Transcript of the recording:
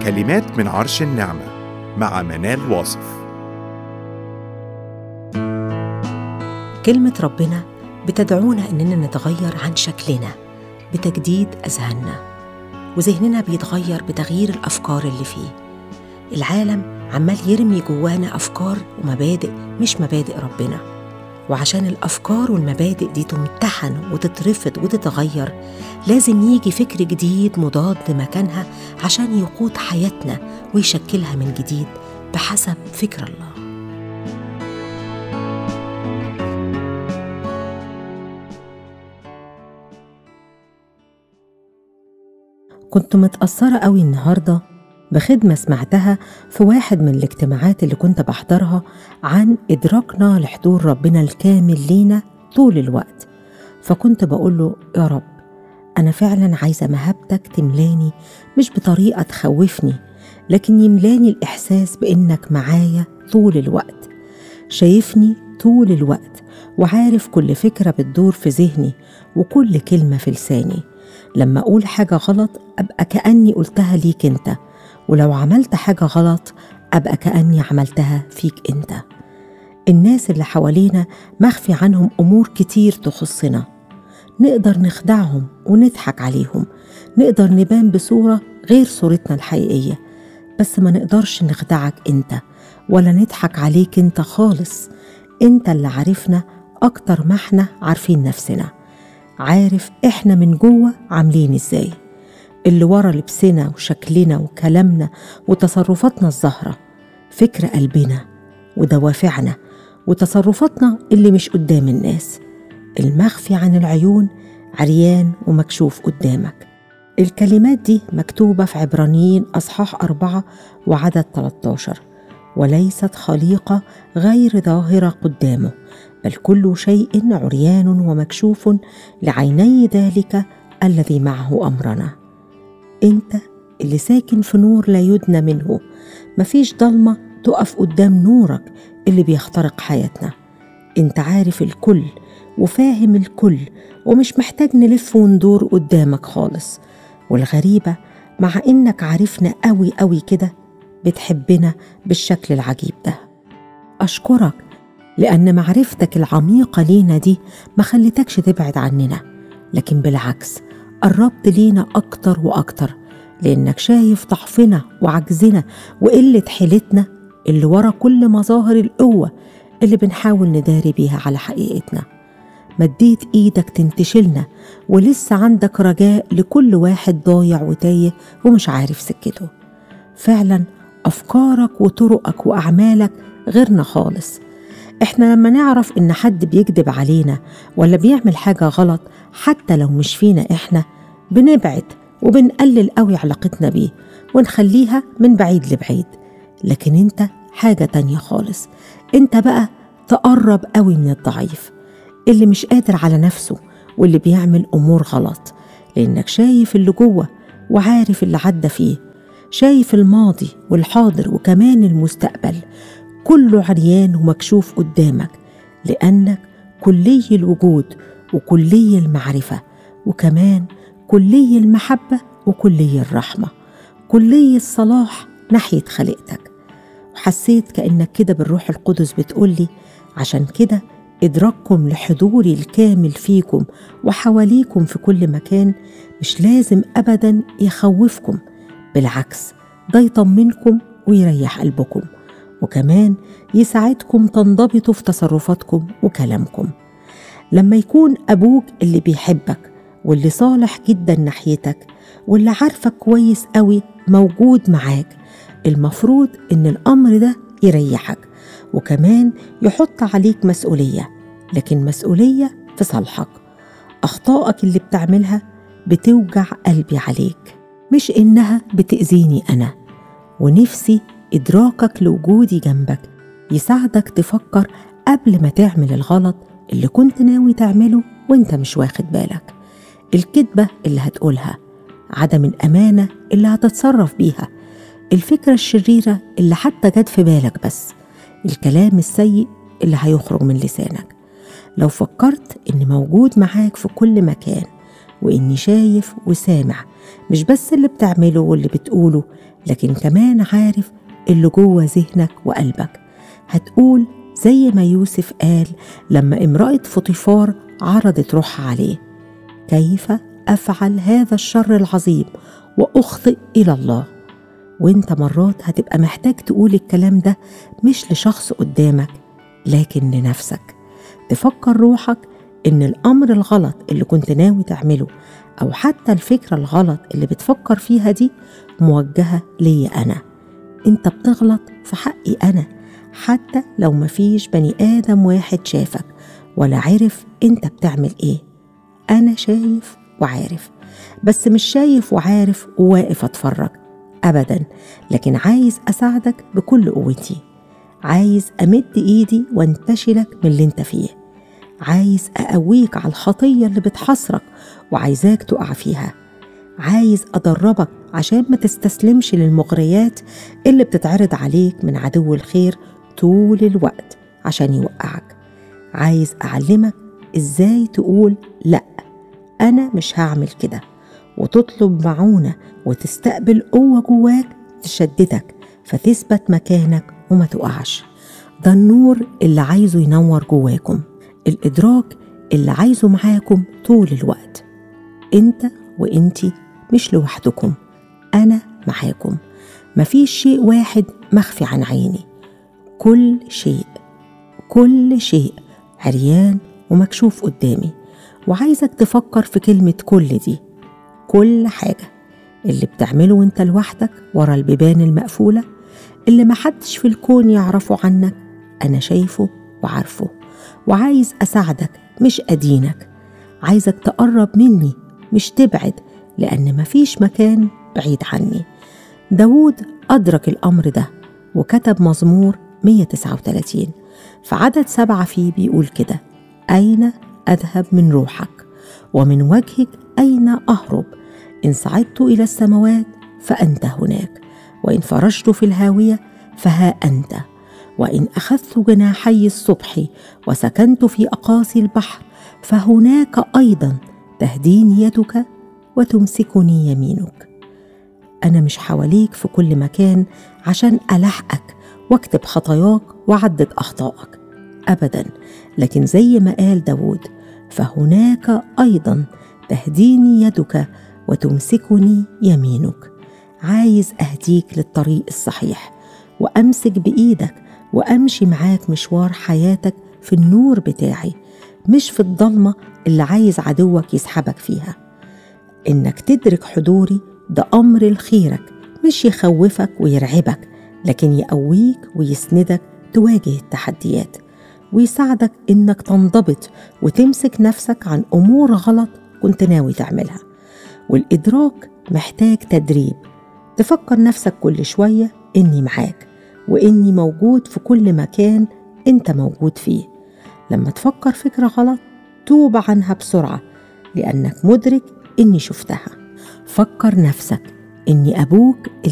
كلمات من عرش النعمة مع منال واصف كلمة ربنا بتدعونا إننا نتغير عن شكلنا بتجديد أذهاننا وذهننا بيتغير بتغيير الأفكار اللي فيه العالم عمال يرمي جوانا أفكار ومبادئ مش مبادئ ربنا وعشان الأفكار والمبادئ دي تمتحن وتترفض وتتغير لازم يجي فكر جديد مضاد مكانها عشان يقود حياتنا ويشكلها من جديد بحسب فكر الله كنت متأثرة قوي النهاردة بخدمة سمعتها في واحد من الاجتماعات اللي كنت بحضرها عن إدراكنا لحضور ربنا الكامل لينا طول الوقت فكنت بقول له يا رب أنا فعلا عايزة مهابتك تملاني مش بطريقة تخوفني لكن يملاني الإحساس بإنك معايا طول الوقت شايفني طول الوقت وعارف كل فكرة بتدور في ذهني وكل كلمة في لساني لما أقول حاجة غلط أبقى كأني قلتها ليك أنت ولو عملت حاجة غلط أبقى كأني عملتها فيك أنت الناس اللي حوالينا مخفي عنهم أمور كتير تخصنا نقدر نخدعهم ونضحك عليهم نقدر نبان بصورة غير صورتنا الحقيقية بس ما نقدرش نخدعك أنت ولا نضحك عليك أنت خالص أنت اللي عارفنا أكتر ما احنا عارفين نفسنا عارف احنا من جوه عاملين ازاي اللي ورا لبسنا وشكلنا وكلامنا وتصرفاتنا الظاهرة فكر قلبنا ودوافعنا وتصرفاتنا اللي مش قدام الناس المخفي عن العيون عريان ومكشوف قدامك الكلمات دي مكتوبة في عبرانيين أصحاح أربعة وعدد 13 وليست خليقة غير ظاهرة قدامه بل كل شيء عريان ومكشوف لعيني ذلك الذي معه أمرنا انت اللي ساكن في نور لا يدنى منه مفيش ضلمة تقف قدام نورك اللي بيخترق حياتنا انت عارف الكل وفاهم الكل ومش محتاج نلف وندور قدامك خالص والغريبة مع إنك عارفنا قوي قوي كده بتحبنا بالشكل العجيب ده أشكرك لأن معرفتك العميقة لينا دي ما خلتكش تبعد عننا لكن بالعكس قربت لينا أكتر وأكتر لأنك شايف ضعفنا وعجزنا وقلة حيلتنا اللي ورا كل مظاهر القوة اللي بنحاول نداري بيها على حقيقتنا مديت ايدك تنتشلنا ولسه عندك رجاء لكل واحد ضايع وتايه ومش عارف سكته فعلا افكارك وطرقك واعمالك غيرنا خالص احنا لما نعرف ان حد بيكذب علينا ولا بيعمل حاجه غلط حتى لو مش فينا احنا بنبعد وبنقلل قوي علاقتنا بيه ونخليها من بعيد لبعيد لكن انت حاجه تانيه خالص انت بقى تقرب قوي من الضعيف اللي مش قادر على نفسه واللي بيعمل امور غلط لانك شايف اللي جوه وعارف اللي عدى فيه شايف الماضي والحاضر وكمان المستقبل كله عريان ومكشوف قدامك لانك كلي الوجود وكلي المعرفه وكمان كلي المحبه وكلي الرحمه كلي الصلاح ناحيه خليقتك وحسيت كانك كده بالروح القدس بتقولي عشان كده إدراككم لحضوري الكامل فيكم وحواليكم في كل مكان مش لازم أبدا يخوفكم بالعكس ده يطمنكم ويريح قلبكم وكمان يساعدكم تنضبطوا في تصرفاتكم وكلامكم لما يكون أبوك اللي بيحبك واللي صالح جدا ناحيتك واللي عارفك كويس قوي موجود معاك المفروض إن الأمر ده يريحك وكمان يحط عليك مسؤولية لكن مسؤولية في صالحك أخطائك اللي بتعملها بتوجع قلبي عليك مش إنها بتأذيني أنا ونفسي إدراكك لوجودي جنبك يساعدك تفكر قبل ما تعمل الغلط اللي كنت ناوي تعمله وانت مش واخد بالك الكذبة اللي هتقولها عدم الأمانة اللي هتتصرف بيها الفكرة الشريرة اللي حتى جت في بالك بس الكلام السيء اللي هيخرج من لسانك لو فكرت إني موجود معاك في كل مكان وإني شايف وسامع مش بس اللي بتعمله واللي بتقوله لكن كمان عارف اللي جوه ذهنك وقلبك هتقول زي ما يوسف قال لما امرأة فطيفار عرضت روحها عليه كيف أفعل هذا الشر العظيم وأخطئ إلى الله وانت مرات هتبقى محتاج تقول الكلام ده مش لشخص قدامك لكن لنفسك تفكر روحك ان الامر الغلط اللي كنت ناوي تعمله او حتى الفكره الغلط اللي بتفكر فيها دي موجهه ليا انا انت بتغلط في حقي انا حتى لو مفيش بني ادم واحد شافك ولا عرف انت بتعمل ايه انا شايف وعارف بس مش شايف وعارف وواقف اتفرج ابدا لكن عايز اساعدك بكل قوتي عايز امد ايدي وانتشلك من اللي انت فيه عايز اقويك على الخطيه اللي بتحصرك وعايزاك تقع فيها عايز ادربك عشان ما تستسلمش للمغريات اللي بتتعرض عليك من عدو الخير طول الوقت عشان يوقعك عايز اعلمك ازاي تقول لا انا مش هعمل كده وتطلب معونه وتستقبل قوه جواك تشددك فتثبت مكانك وما تقعش ده النور اللي عايزه ينور جواكم الإدراك اللي عايزه معاكم طول الوقت انت وانتي مش لوحدكم أنا معاكم مفيش شيء واحد مخفي عن عيني كل شيء كل شيء عريان ومكشوف قدامي وعايزك تفكر في كلمة كل دي كل حاجة اللي بتعمله وانت لوحدك ورا البيبان المقفولة اللي محدش في الكون يعرفه عنك أنا شايفه وعارفه وعايز أساعدك مش أدينك عايزك تقرب مني مش تبعد لأن مفيش مكان بعيد عني داود أدرك الأمر ده وكتب مزمور 139 في عدد سبعة فيه بيقول كده أين أذهب من روحك ومن وجهك أين أهرب إن صعدت إلى السماوات فأنت هناك وإن فرجت في الهاوية فها أنت وإن أخذت جناحي الصبح وسكنت في أقاصي البحر فهناك أيضا تهديني يدك وتمسكني يمينك أنا مش حواليك في كل مكان عشان ألحقك واكتب خطاياك وعدد أخطائك أبدا لكن زي ما قال داود فهناك أيضا تهديني يدك وتمسكني يمينك عايز أهديك للطريق الصحيح وأمسك بإيدك وأمشي معاك مشوار حياتك في النور بتاعي مش في الضلمة اللي عايز عدوك يسحبك فيها إنك تدرك حضوري ده أمر لخيرك مش يخوفك ويرعبك لكن يقويك ويسندك تواجه التحديات ويساعدك إنك تنضبط وتمسك نفسك عن أمور غلط كنت ناوي تعملها والإدراك محتاج تدريب تفكر نفسك كل شوية إني معاك وإني موجود في كل مكان أنت موجود فيه لما تفكر فكرة غلط توب عنها بسرعة لأنك مدرك إني شفتها فكر نفسك إني أبوك